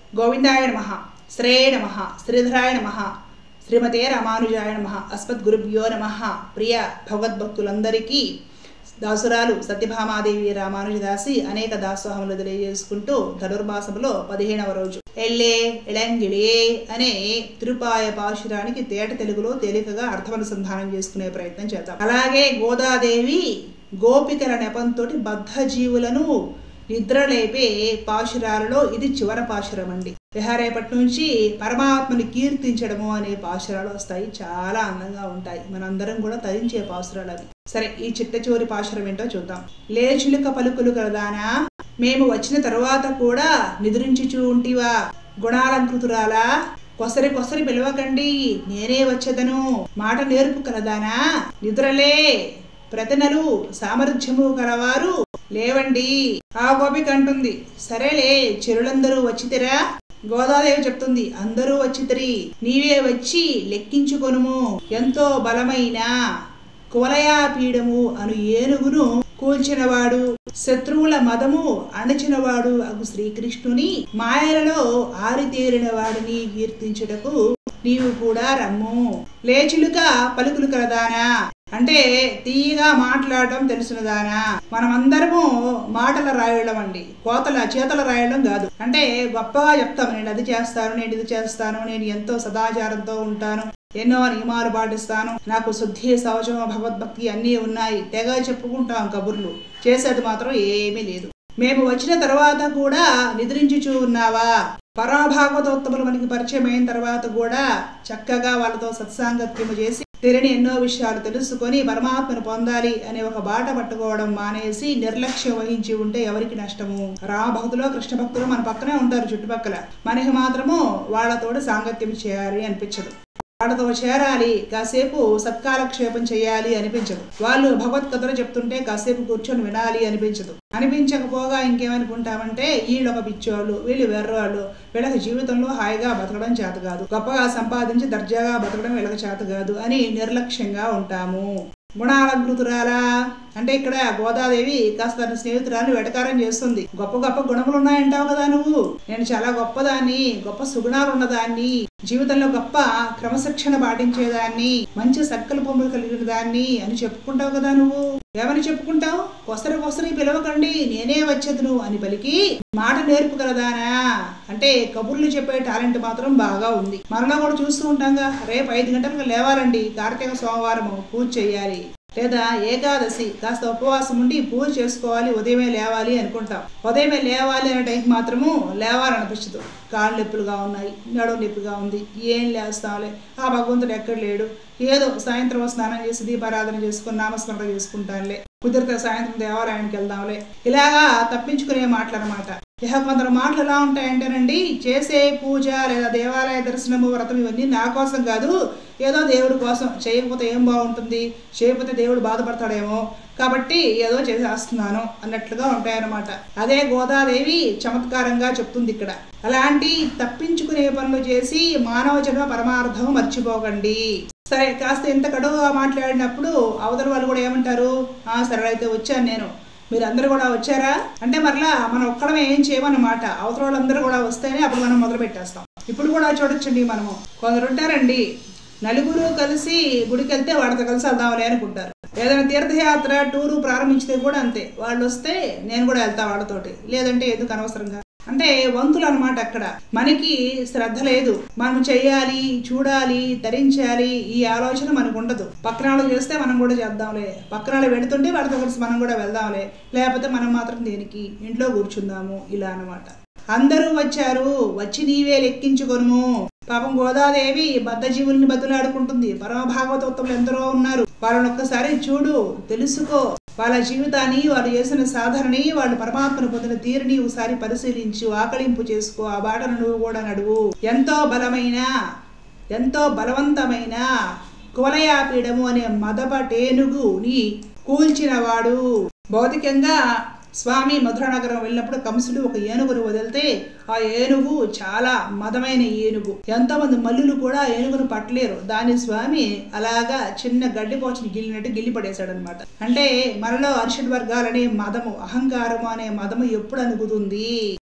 గోవిందాయ నమ శ్రే నమ శ్రీధరాయ నమ శ్రీమతే రామానుజాయ నమ అస్మద్గురుభ్యో నమ ప్రియ భగవద్భక్తులందరికీ దాసురాలు సత్యభామాదేవి రామానుజదాసి అనేక దాసోహములు తెలియజేసుకుంటూ ధనుర్మాసములో పదిహేనవ రోజు ఎల్లే ఎళంగిళే అనే తిరుపాయ పాశురానికి తేట తెలుగులో తేలికగా అర్థమనుసంధానం చేసుకునే ప్రయత్నం చేద్దాం అలాగే గోదాదేవి గోపికల నెపంతో బద్ధ జీవులను నిద్రలేపే పాశురాలలో ఇది చివర పాశురం అండి విహారేపటి నుంచి పరమాత్మని కీర్తించడము అనే పాశురాలు వస్తాయి చాలా అందంగా ఉంటాయి మనందరం కూడా తరించే పాశురాలు అవి సరే ఈ చిట్ట చివరి పాశురం ఏంటో చూద్దాం లేచులుక పలుకులు కలదానా మేము వచ్చిన తరువాత కూడా నిద్రించుచూ ఉంటివా గుణాలంకృతురాలా కొసరి కొసరి పిలవకండి నేనే వచ్చేదను మాట నేర్పు కలదానా నిద్రలే ప్రతినలు సామర్థ్యము గలవారు లేవండి ఆ గోపిక అంటుంది సరేలే చెరులందరూ వచ్చితిరా గోదాదేవి చెప్తుంది అందరూ వచ్చితిరి నీవే వచ్చి లెక్కించుకొనుము ఎంతో బలమైన కువలయాపీడము అను ఏనుగును కూల్చినవాడు శత్రువుల మదము అణచినవాడు అగు శ్రీకృష్ణుని మాయలలో ఆరితేరిన వాడిని కీర్తించుటకు నీవు కూడా రమ్ము లేచులుక పలుకులు కలదానా అంటే తీయగా మాట్లాడటం తెలిసినదానా మనమందరము మాటల రాయడం అండి కోతల చేతల రాయడం కాదు అంటే గొప్పగా చెప్తాము నేను అది చేస్తాను నేను ఇది చేస్తాను నేను ఎంతో సదాచారంతో ఉంటాను ఎన్నో నియమాలు పాటిస్తాను నాకు శుద్ధి శౌచం భగవద్భక్తి అన్నీ ఉన్నాయి తెగ చెప్పుకుంటాం కబుర్లు చేసేది మాత్రం ఏమీ లేదు మేము వచ్చిన తర్వాత కూడా నిద్రించుచూ ఉన్నావా పరమభాగవతోత్తములు మనకి పరిచయం అయిన తర్వాత కూడా చక్కగా వాళ్ళతో సత్సాంగత్యము చేసి తెలియని ఎన్నో విషయాలు తెలుసుకొని పరమాత్మను పొందాలి అనే ఒక బాట పట్టుకోవడం మానేసి నిర్లక్ష్యం వహించి ఉంటే ఎవరికి నష్టము రామభక్తులు కృష్ణ భక్తులు మన పక్కనే ఉంటారు చుట్టుపక్కల మనకి మాత్రము వాళ్ళతోటి సాంగత్యం చేయాలి అనిపించదు వాళ్ళతో చేరాలి కాసేపు సత్కాలక్షేపం చేయాలి అనిపించదు వాళ్ళు భగవద్గీతలు చెప్తుంటే కాసేపు కూర్చొని వినాలి అనిపించదు అనిపించకపోగా ఇంకేమనుకుంటామంటే వీళ్ళు ఒక పిచ్చోళ్ళు వీళ్ళు వెర్రోళ్ళు వీళ్ళకి జీవితంలో హాయిగా బతకడం చేత కాదు గొప్పగా సంపాదించి దర్జాగా బతకడం వీళ్ళకి చేత కాదు అని నిర్లక్ష్యంగా ఉంటాము గుణాలంకృతురాలా అంటే ఇక్కడ గోదాదేవి కాస్త తన స్నేహితురాలు వెటకారం చేస్తుంది గొప్ప గొప్ప గుణములు ఉన్నాయంటావు కదా నువ్వు నేను చాలా గొప్పదాన్ని గొప్ప సుగుణాలు ఉన్నదాన్ని జీవితంలో గొప్ప క్రమశిక్షణ పాటించేదాన్ని మంచి సంకల్పములు కలిగిన దాన్ని అని చెప్పుకుంటావు కదా నువ్వు ఏమని చెప్పుకుంటావు కొసరి కొసరి పిలవకండి నేనే వచ్చేదును అని పలికి మాట నేర్పుగలదానా అంటే కబుర్లు చెప్పే టాలెంట్ మాత్రం బాగా ఉంది మనలో కూడా చూస్తూ ఉంటాంగా రేపు ఐదు గంటలకు లేవాలండి కార్తీక సోమవారం పూజ చేయాలి లేదా ఏకాదశి కాస్త ఉపవాసం ఉండి పూజ చేసుకోవాలి ఉదయమే లేవాలి అనుకుంటాం ఉదయమే లేవాలి అనే టైంకి మాత్రము లేవాలనిపించదు కాళ్ళు నొప్పులుగా ఉన్నాయి నడుము నొప్పిగా ఉంది ఏం లేస్తాంలే ఆ భగవంతుడు ఎక్కడ లేడు ఏదో సాయంత్రం స్నానం చేసి దీపారాధన చేసుకుని నామస్మరణ చేసుకుంటానులే కుదిరితే సాయంత్రం దేవాలయానికి వెళ్దాంలే ఇలాగా తప్పించుకునే మాటలు అనమాట ఇక కొందరు మాటలు ఎలా ఉంటాయంటేనండి చేసే పూజ లేదా దేవాలయ దర్శనము వ్రతం ఇవన్నీ నా కోసం కాదు ఏదో దేవుడి కోసం చేయకపోతే ఏం బాగుంటుంది చేయకపోతే దేవుడు బాధపడతాడేమో కాబట్టి ఏదో చేసేస్తున్నాను అన్నట్లుగా ఉంటాయన్నమాట అదే గోదాదేవి చమత్కారంగా చెప్తుంది ఇక్కడ అలాంటి తప్పించుకునే పనులు చేసి మానవ జన్మ పరమార్థం మర్చిపోకండి సరే కాస్త ఇంత కడుగుగా మాట్లాడినప్పుడు అవతల వాళ్ళు కూడా ఏమంటారు ఆ సరే అయితే వచ్చాను నేను మీరు అందరూ కూడా వచ్చారా అంటే మరలా మనం ఒక్కడమే ఏం చేయమన్నమాట అవతల వాళ్ళందరూ కూడా వస్తేనే అప్పుడు మనం మొదలు పెట్టేస్తాం ఇప్పుడు కూడా చూడొచ్చండి మనము కొందరు ఉంటారండి నలుగురు కలిసి గుడికి వెళ్తే వాళ్ళతో కలిసి వెళ్దాంలే అనుకుంటారు ఏదైనా తీర్థయాత్ర టూరు ప్రారంభించితే కూడా అంతే వాళ్ళు వస్తే నేను కూడా వెళ్తా వాళ్ళతోటి లేదంటే ఎందుకు అనవసరంగా అంటే వంతులు అనమాట అక్కడ మనకి శ్రద్ధ లేదు మనం చెయ్యాలి చూడాలి తరించాలి ఈ ఆలోచన మనకు ఉండదు పక్కన వాళ్ళు చేస్తే మనం కూడా చేద్దాంలే పక్కన వాళ్ళు వెళుతుంటే వాళ్ళతో కలిసి మనం కూడా వెళ్దాంలే లేకపోతే మనం మాత్రం దేనికి ఇంట్లో కూర్చుందాము ఇలా అనమాట అందరూ వచ్చారు వచ్చి నీవే లెక్కించుకొను పాపం గోదాదేవి బద్ధజీవుల్ని బతులాడుకుంటుంది పరమ భాగవతోత్తములు ఎందరో ఉన్నారు వాళ్ళని ఒక్కసారి చూడు తెలుసుకో వాళ్ళ జీవితాన్ని వాళ్ళు చేసిన సాధనని వాళ్ళు పరమాత్మను పొందిన తీరుని ఒకసారి పరిశీలించు ఆకలింపు చేసుకో ఆ బాటను నువ్వు కూడా నడువు ఎంతో బలమైన ఎంతో బలవంతమైన కువలయాపీడము అనే మదపటేనుగుని కూల్చినవాడు భౌతికంగా స్వామి మధురనగరం వెళ్ళినప్పుడు కంసుడు ఒక ఏనుగును వదిలితే ఆ ఏనుగు చాలా మదమైన ఏనుగు ఎంతమంది మల్లులు కూడా ఆ ఏనుగును పట్టలేరు దాని స్వామి అలాగా చిన్న గడ్డిపోచని గిల్లినట్టు గిల్లి పడేశాడు అనమాట అంటే మనలో అరిషడ్ వర్గాలనే మదము అహంకారము అనే మదము ఎప్పుడు అనుగుతుంది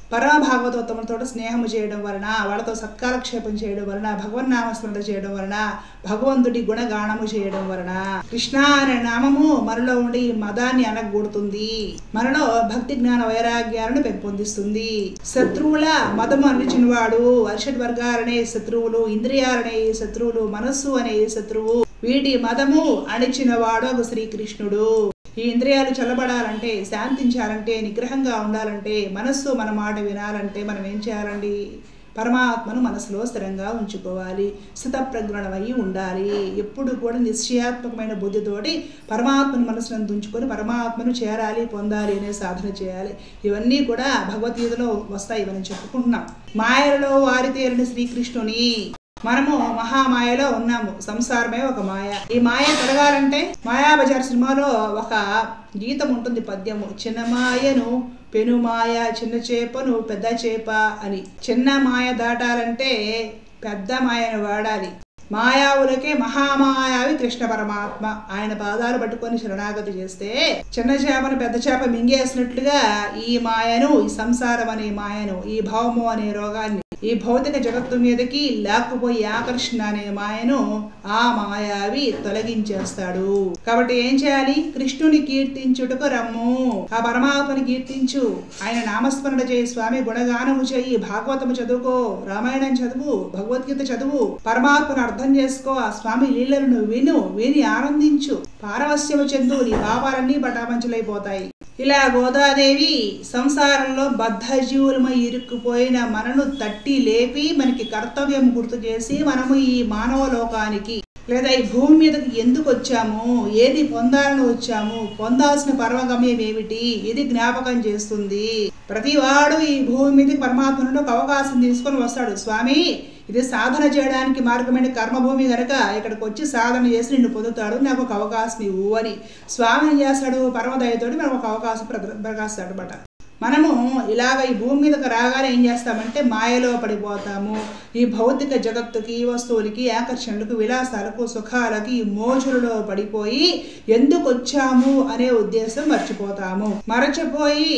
పరమ భాగవతోత్తములతో స్నేహము చేయడం వలన వాళ్ళతో సత్కాలక్షేపం చేయడం వలన భగవన్నామస్మరణ చేయడం వలన భగవంతుడి గుణగానము చేయడం వలన కృష్ణ అనే నామము మనలో ఉండి ఈ మదాన్ని అనగొడుతుంది మనలో భక్తి జ్ఞాన వైరాగ్యాలను పెంపొందిస్తుంది శత్రువుల మదము అనిచినవాడు అరిషడ్ వర్గాలనే శత్రువులు ఇంద్రియాలనే శత్రువులు మనస్సు అనే శత్రువు వీటి మదము అణిచినవాడు ఒక శ్రీకృష్ణుడు ఈ ఇంద్రియాలు చల్లబడాలంటే శాంతించాలంటే నిగ్రహంగా ఉండాలంటే మనస్సు మన మాట వినాలంటే మనం ఏం చేయాలండి పరమాత్మను మనసులో స్థిరంగా ఉంచుకోవాలి స్థితప్రజ్ఞమై ఉండాలి ఎప్పుడు కూడా నిశ్చయాత్మకమైన బుద్ధితోటి పరమాత్మను మనసును ఉంచుకొని పరమాత్మను చేరాలి పొందాలి అనే సాధన చేయాలి ఇవన్నీ కూడా భగవద్గీతలో వస్తాయి మనం చెప్పుకుంటున్నాం మాయలలో వారితేరిన శ్రీకృష్ణుని మనము మహామాయలో ఉన్నాము సంసారమే ఒక మాయ ఈ మాయ తొలగాలంటే మాయాబజార్ సినిమాలో ఒక గీతం ఉంటుంది పద్యము చిన్న మాయను పెను మాయ చిన్న చేపను పెద్ద చేప అని చిన్న మాయ దాటాలంటే పెద్ద మాయను వాడాలి మాయావులకే మహామాయావి కృష్ణ పరమాత్మ ఆయన పాదాలు పట్టుకొని శరణాగతి చేస్తే చిన్న చేపను పెద్ద చేప మింగేసినట్లుగా ఈ మాయను ఈ సంసారం అనే మాయను ఈ భవము అనే రోగాన్ని ఈ భౌతిక జగత్తు మీదకి లాక్కుపోయి ఆకర్షణ అనే మాయను ఆ మాయావి తొలగించేస్తాడు కాబట్టి ఏం చేయాలి కృష్ణుని కీర్తించుటకు రమ్ము ఆ పరమాత్మని కీర్తించు ఆయన నామస్మరణ చేయి స్వామి గుణగానము చెయ్యి భాగవతము చదువుకో రామాయణం చదువు భగవద్గీత చదువు పరమాత్మను అర్థం చేసుకో ఆ స్వామి లీలలను విను విని ఆనందించు పారవస్యము చెందు నీ పాపాలన్నీ పటాపంచలైపోతాయి ఇలా గోదాదేవి సంసారంలో బద్ధజీవులమై ఇరుక్కుపోయిన మనను తట్టి లేపి మనకి కర్తవ్యం గుర్తు చేసి మనము ఈ మానవ లోకానికి లేదా ఈ భూమి మీదకి ఎందుకు వచ్చాము ఏది పొందాలని వచ్చాము పొందాల్సిన పరమగమ్యం ఏమిటి ఇది జ్ఞాపకం చేస్తుంది ప్రతివాడు ఈ భూమి మీదకి పరమాత్మ నుండి ఒక అవకాశం తీసుకొని వస్తాడు స్వామి ఇది సాధన చేయడానికి మార్గమైన కర్మభూమి కనుక ఇక్కడికి వచ్చి సాధన చేసి నిన్ను పొందుతాడు నాకు ఒక అవకాశం ఇవ్వు అని స్వామి ఏం చేస్తాడు పరమదయతోటి మనకు ఒక అవకాశం ప్రద- ప్రకాశిస్తాడు అనమాట మనము ఇలాగ ఈ భూమి మీదకి రాగానే ఏం చేస్తామంటే మాయలో పడిపోతాము ఈ భౌతిక జగత్తుకి ఈ వస్తువులకి ఆకర్షణలకు విలాసాలకు సుఖాలకి ఈ మోజులలో పడిపోయి ఎందుకు వచ్చాము అనే ఉద్దేశం మర్చిపోతాము మరచిపోయి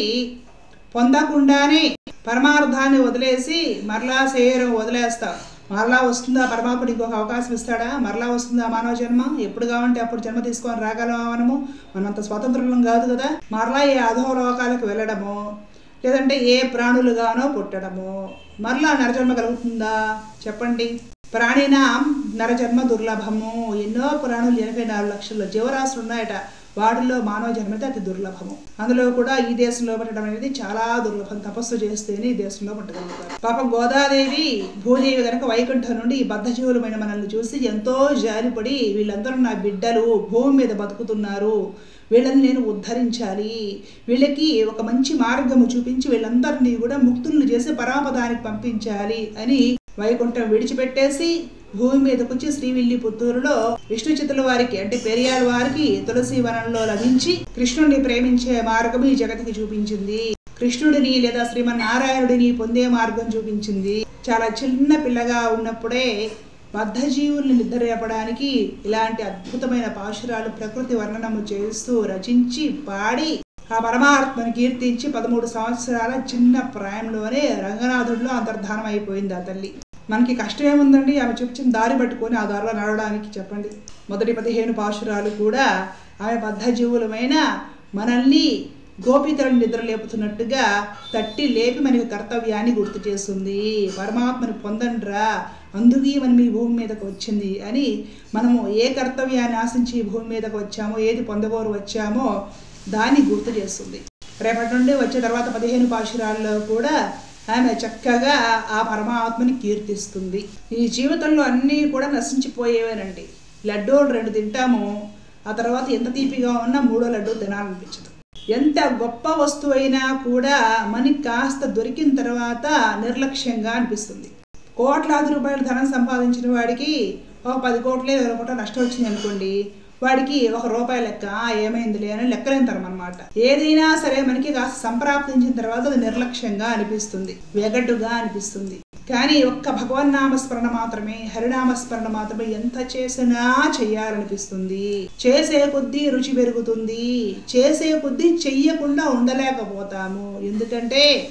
పొందకుండానే పరమార్థాన్ని వదిలేసి మరలా శరీరం వదిలేస్తాం మరలా వస్తుందా పరమాత్ముడు ఇంకొక అవకాశం ఇస్తాడా మరలా వస్తుందా మానవ జన్మ ఎప్పుడు కావంటే అప్పుడు జన్మ తీసుకొని రాగలమా మనము మనంత స్వతంత్రం కాదు కదా మరలా ఏ అధోలోకాలకు వెళ్ళడము లేదంటే ఏ ప్రాణులుగానో పుట్టడము మరలా నరజన్మ కలుగుతుందా చెప్పండి ప్రాణినాం నరజన్మ దుర్లభము ఎన్నో ప్రాణులు ఎనభై నాలుగు లక్షల జీవరాశులు ఉన్నాయట వాటిలో మానవ జన్మ అయితే అతి దుర్లభము అందులో కూడా ఈ దేశంలో పుట్టడం అనేది చాలా దుర్లభం తపస్సు చేస్తేనే ఈ దేశంలో పుట్టగలుగుతారు పాపం గోదాదేవి భూదేవి కనుక వైకుంఠం నుండి ఈ బద్ధజీవులమైన మనల్ని చూసి ఎంతో జాలిపడి వీళ్ళందరూ నా బిడ్డలు భూమి మీద బతుకుతున్నారు వీళ్ళని నేను ఉద్ధరించాలి వీళ్ళకి ఒక మంచి మార్గము చూపించి వీళ్ళందరినీ కూడా ముక్తులను చేసి పరాపదానికి పంపించాలి అని వైకుంఠం విడిచిపెట్టేసి భూమి మీదకి వచ్చి శ్రీవిల్లి పుత్తూరులో విష్ణు చిత్తుల వారికి అంటే పెరియాల వారికి తులసి వనంలో లభించి కృష్ణుడిని ప్రేమించే మార్గం ఈ జగతికి చూపించింది కృష్ణుడిని లేదా శ్రీమన్నారాయణుడిని పొందే మార్గం చూపించింది చాలా చిన్న పిల్లగా ఉన్నప్పుడే బద్ధజీవుల్ని నిద్రలేపడానికి ఇలాంటి అద్భుతమైన పాశురాలు ప్రకృతి వర్ణనము చేస్తూ రచించి పాడి ఆ పరమాత్మని కీర్తించి పదమూడు సంవత్సరాల చిన్న ప్రాయంలోనే రంగనాథుడిలో అంతర్ధానం అయిపోయింది ఆ తల్లి మనకి కష్టం ఏముందండి ఆమె చూపించిన దారి పట్టుకొని ఆ దారిలో నడవడానికి చెప్పండి మొదటి పదిహేను పాశురాలు కూడా ఆమె బద్ధజీవులమైన మనల్ని గోపికలను నిద్రలేపుతున్నట్టుగా తట్టి లేపి మనకి కర్తవ్యాన్ని గుర్తు చేస్తుంది పరమాత్మని పొందండ్రా అందుకే మనం ఈ భూమి మీదకి వచ్చింది అని మనము ఏ కర్తవ్యాన్ని ఆశించి ఈ భూమి మీదకి వచ్చామో ఏది పొందగోరు వచ్చామో దాన్ని గుర్తు చేస్తుంది రేపటి నుండి వచ్చే తర్వాత పదిహేను పాశురాల్లో కూడా ఆమె చక్కగా ఆ పరమాత్మని కీర్తిస్తుంది ఈ జీవితంలో అన్నీ కూడా నశించిపోయేవేనండి లడ్డూలు రెండు తింటాము ఆ తర్వాత ఎంత తీపిగా ఉన్నా మూడో లడ్డు తినాలనిపించదు ఎంత గొప్ప వస్తువు అయినా కూడా మనకి కాస్త దొరికిన తర్వాత నిర్లక్ష్యంగా అనిపిస్తుంది కోట్లాది రూపాయలు ధనం సంపాదించిన వాడికి ఒక పది కోట్లే ఇరవై కోట్ల నష్టం వచ్చింది అనుకోండి వాడికి ఒక రూపాయి లెక్క "ఆ, ఏమైందిలే అని లెక్కలేంతరం అనమాట ఏదైనా సరే మనకి కాస్త సంప్రాప్తించిన తర్వాత అది నిర్లక్ష్యంగా అనిపిస్తుంది వెగటుగా అనిపిస్తుంది కానీ ఒక్క భగవన్నామస్మరణ మాత్రమే హరినామస్మరణ మాత్రమే ఎంత చేసినా చెయ్యాలనిపిస్తుంది చేసే కొద్దీ రుచి పెరుగుతుంది చేసే కొద్దీ చెయ్యకుండా ఉండలేకపోతాము ఎందుకంటే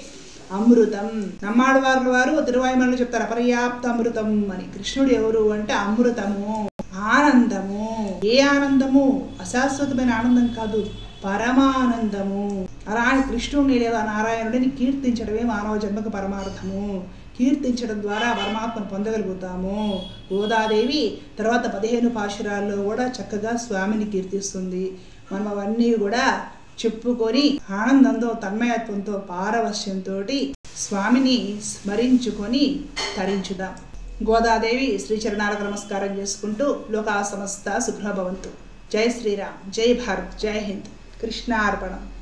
అమృతం నమ్మాడవార్ల వారు తిరువాయుమలు చెప్తారు అపర్యాప్త అమృతం అని కృష్ణుడు ఎవరు అంటే అమృతము ఆనందము ఏ ఆనందము అశాశ్వతమైన ఆనందం కాదు పరమానందము అలా అని కృష్ణుడిని లేదా నారాయణుడిని కీర్తించడమే మానవ జన్మకు పరమార్థము కీర్తించడం ద్వారా పరమాత్మను పొందగలుగుతాము గోదాదేవి తర్వాత పదిహేను పాశురాల్లో కూడా చక్కగా స్వామిని కీర్తిస్తుంది మనం అవన్నీ కూడా చెప్పుకొని ఆనందంతో తన్మయత్వంతో పారవశ్యంతో స్వామిని స్మరించుకొని తరించుదాం గోదాదేవి శ్రీచరణాలకు నమస్కారం చేసుకుంటూ లోకా సమస్త సుఖభవంతు జై శ్రీరామ్ జై భారత్ జై హింద్ కృష్ణార్పణం